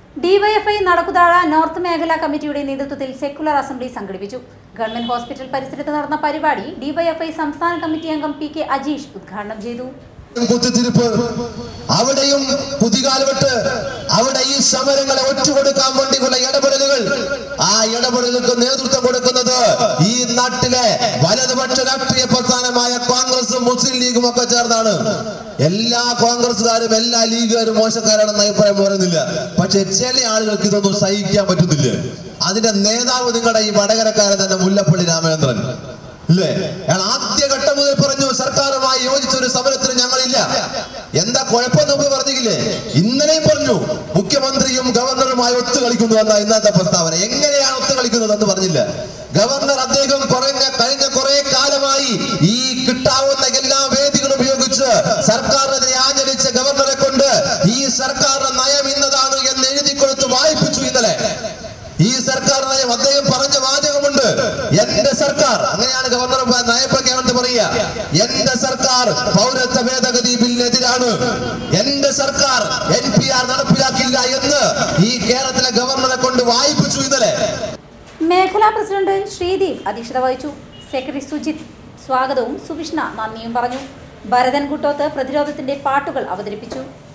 DYFI നടക്കുതാഴ north മേഖലാ കമ്മിറ്റിയുടെ നേതൃത്വത്തിൽ സെക്കുലർ അസംബ്ലി സംഘടിപ്പിച്ചു ഗവൺമെന്റ് ഹോസ്പിറ്റൽ പരിസരത്ത് നടന്ന പരിപാടി ഡിവൈഎഫ്ഐ സംസ്ഥാന കമ്മിറ്റി അംഗം പി കെ അജീഷ് ഉദ്ഘാടനം ചെയ്തു കുത്തിത്തിരിപ്പ് അവിടെയും കുതികാലുവിട്ട് അവിടെ ഈ സമരങ്ങളെ ഒറ്റുകൊടുക്കാൻ വേണ്ടിയുള്ള ഇടപെടലുകൾ ആ ഇടപെടലുകൾക്ക് നേതൃത്വം കൊടുക്കുന്നത് ഈ നാട്ടിലെ വലതുപക്ഷ രാഷ്ട്രീയ പ്രസ്ഥാനമായ കോൺഗ്രസും മുസ്ലിം ലീഗും ഒക്കെ ചേർന്നാണ് എല്ലാ കോൺഗ്രസുകാരും എല്ലാ ലീഗുകാരും മോശക്കാരാണെന്ന് അഭിപ്രായം പറയുന്നില്ല പക്ഷെ ചില ആളുകൾക്ക് ഇതൊന്നും സഹിക്കാൻ പറ്റുന്നില്ല അതിന്റെ നേതാവ് നിങ്ങളുടെ ഈ വടകരക്കാരൻ തന്നെ മുല്ലപ്പള്ളി രാമചന്ദ്രൻ ഇല്ലേ അയാൾ ആദ്യഘട്ടം മുതൽ പറഞ്ഞു സർക്കാരുമായി യോജിച്ച ഒരു സമരത്തിന് ഞങ്ങളില്ല എന്താ കുഴപ്പം മുമ്പ് പറഞ്ഞില്ലേ ഇന്നലെയും പറഞ്ഞു മുഖ്യമന്ത്രിയും ഗവർണറുമായി ഒത്തുകളിക്കുന്നു എന്ന ഇന്നത്തെ പ്രസ്താവന എങ്ങനെയാണ് ഒത്തുകളിക്കുന്നത് എന്ന് പറഞ്ഞില്ല ഗവർണർ അദ്ദേഹം കുറഞ്ഞ കഴിഞ്ഞ കുറെ കാലമായി ഈ കിട്ടാവുന്ന എല്ലാ വേദികളും ഉപയോഗിച്ച് സർക്കാരിനെതിരെ ആചരിച്ച ഗവർണറെ കൊണ്ട് ഈ സർക്കാരിന്റെ നയം ഇന്നതാണ് എന്ന് എഴുതി കൊടുത്ത് വായിപ്പിച്ചു ഇന്നലെ ഈ സർക്കാർ നയം അദ്ദേഹം പറഞ്ഞ വാചകമുണ്ട് എന്റെ സർക്കാർ അങ്ങനെയാണ് ഗവർണർ പ- നയപ്രഖ്യാപനത്തിൽ പറയുക എന്റെ സർക്കാർ പൗരത്വ ഭേദഗതി ബില്ലിനെതിരാണ് എന്റെ സർക്കാർ എൻ പി ആർ നടപ്പിലാക്കില്ല എന്ന് ഈ കേരളത്തിലെ ഗവർണറെ കൊണ്ട് വായിപ്പിച്ചു ഇന്നലെ മേഖലാ പ്രസിഡന്റ് ശ്രീദീപ് അധ്യക്ഷത വഹിച്ചു സെക്രട്ടറി സുജിത് സ്വാഗതവും സുവിഷ്ണ നന്ദിയും പറഞ്ഞു ഭരതൻ കുട്ടോത്ത് പ്രതിരോധത്തിന്റെ പാട്ടുകൾ അവതരിപ്പിച്ചു